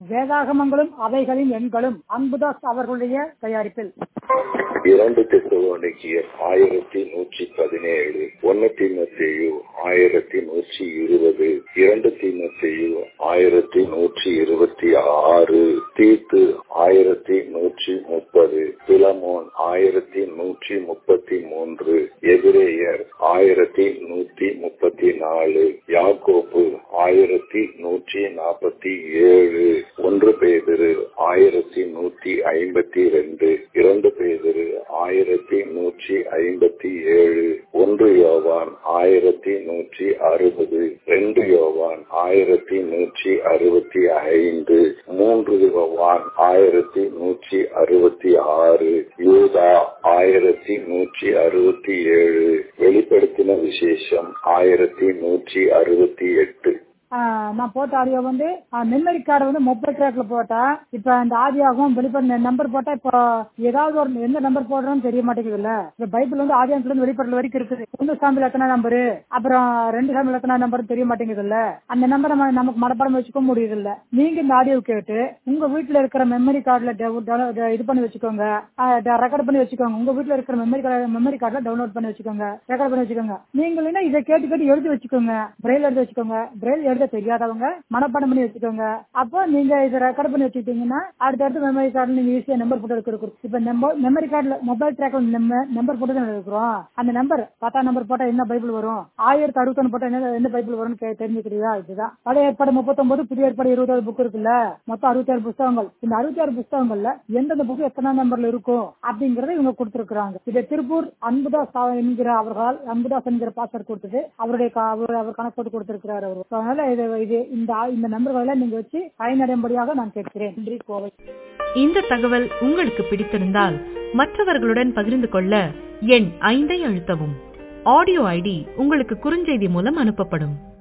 வேதாகமங்களும் அவைகளின் எண்களும் அன்புதாஸ் அவர்களுடைய தயாரிப்பில் இரண்டு தெசலோனிக்கியர் ஆயிரத்தி நூற்றி பதினேழு ஒன்னு தீமத்தேயு ஆயிரத்தி நூற்றி இருபது இரண்டு தீமத்தேயு ஆயிரத்தி நூற்றி இருபத்தி ஆறு தீத்து ஆயிரத்தி நூற்றி முப்பது பிலமோன் ஆயிரத்தி நூற்றி முப்பத்தி மூன்று எதிரேயர் ஆயிரத்தி நூத்தி முப்பத்தி நாலு யாக்கோப்பு ஆயிரத்தி நூற்றி நாற்பத்தி ஏழு ஒன்று பேதிரு ஆயிரத்தி நூற்றி ஐம்பத்தி ரெண்டு இரண்டு பேதிரு ஆயிரத்தி நூற்றி ஐம்பத்தி ஏழு ஒன்று யோவான் ஆயிரத்தி நூற்றி அறுபது ரெண்டு யோவான் ஆயிரத்தி நூற்றி அறுபத்தி ஐந்து மூன்று யோவான் ஆயிரத்தி நூற்றி அறுபத்தி ஆறு யூதா ஆயிரத்தி நூற்றி அறுபத்தி ஏழு வெளிப்படுத்தின விசேஷம் ஆயிரத்தி நூற்றி அறுபத்தி எட்டு நான் போட்ட ஆடியோ வந்து மெமரி கார்டு வந்து மொபைல் ட்ராக்ல போட்டேன் இப்ப அந்த ஆதியாகவும் வெளிப்பட நம்பர் போட்டா இப்போ ஏதாவது ஒரு எந்த நம்பர் போடுறோம்னு தெரிய மாட்டேங்குதுல்ல இப்ப பைபிள் வந்து ஆதியாகத்துல இருந்து வெளிப்படுற வரைக்கும் இருக்குது ஒன்று சாம்பிள் எத்தனை நம்பரு அப்புறம் ரெண்டு சாம்பிள் எத்தனை நம்பர் தெரிய மாட்டேங்குதுல்ல அந்த நம்பர் நம்ம நமக்கு மனப்பாடம் வச்சுக்க முடியுது இல்ல நீங்க இந்த ஆடியோ கேட்டு உங்க வீட்டுல இருக்கிற மெமரி கார்டுல இது பண்ணி வச்சுக்கோங்க ரெக்கார்ட் பண்ணி வச்சுக்கோங்க உங்க வீட்டுல இருக்கிற மெமரி கார்டு மெமரி கார்டுல டவுன்லோட் பண்ணி வச்சுக்கோங்க ரெக்கார்ட் பண்ணி வச்சுக்கோங்க நீங்க இல்லைன்னா இதை கேட்டு கேட்டு எழுதி வச்சுக்கோங்க பிரெயில் எழுதி வச்சுக்கோங்க பிரெயில் எழுத தெரியாதவங்க மனப்பாடம் பண்ணி வச்சுக்கோங்க அப்போ நீங்க இதை ரெக்கார்ட் பண்ணி வச்சுக்கிட்டீங்கன்னா அடுத்தடுத்து மெமரி கார்டு நீங்க ஈஸியா நம்பர் போட்டு எடுக்கிறோம் இப்ப மெமரி கார்டுல மொபைல் ட்ராக்ல நம்பர் போட்டு தான் எடுக்கிறோம் அந்த நம்பர் பத்தாம் நம்பர் போட்டா என்ன பைபிள் வரும் ஆயிரத்தி அறுபத்தொன்னு போட்டா என்ன என்ன பைபிள் வரும்னு தெரிஞ்சுக்கிறியா இதுதான் பழைய ஏற்பாடு முப்பத்தொன்பது புதிய ஏற்பாடு இருபதாவது புக் இருக்குல்ல மொத்தம் அறுபத்தி ஆறு புத்தகங்கள் இந்த அறுபத்தி ஆறு புத்தகங்கள்ல எந்தெந்த புக் எத்தனை நம்பர்ல இருக்கும் அப்படிங்கறத இவங்க கொடுத்திருக்கிறாங்க இதை திருப்பூர் அன்புதாஸ் என்கிற அவர்களால் அன்புதாஸ் என்கிற பாஸ்டர் கொடுத்தது அவருடைய அவர் கணக்கு போட்டு கொடுத்திருக்கிறார் அவர் அதனால இது இது இந்த இந்த நம்பர்களை நீங்க வச்சு பயனடையும்படியாக நான் கேட்கிறேன் நன்றி கோவை இந்த தகவல் உங்களுக்கு பிடித்திருந்தால் மற்றவர்களுடன் பகிர்ந்து கொள்ள எண் ஐந்தை அழுத்தவும் ஆடியோ ஐடி உங்களுக்கு குறுஞ்செய்தி மூலம் அனுப்பப்படும்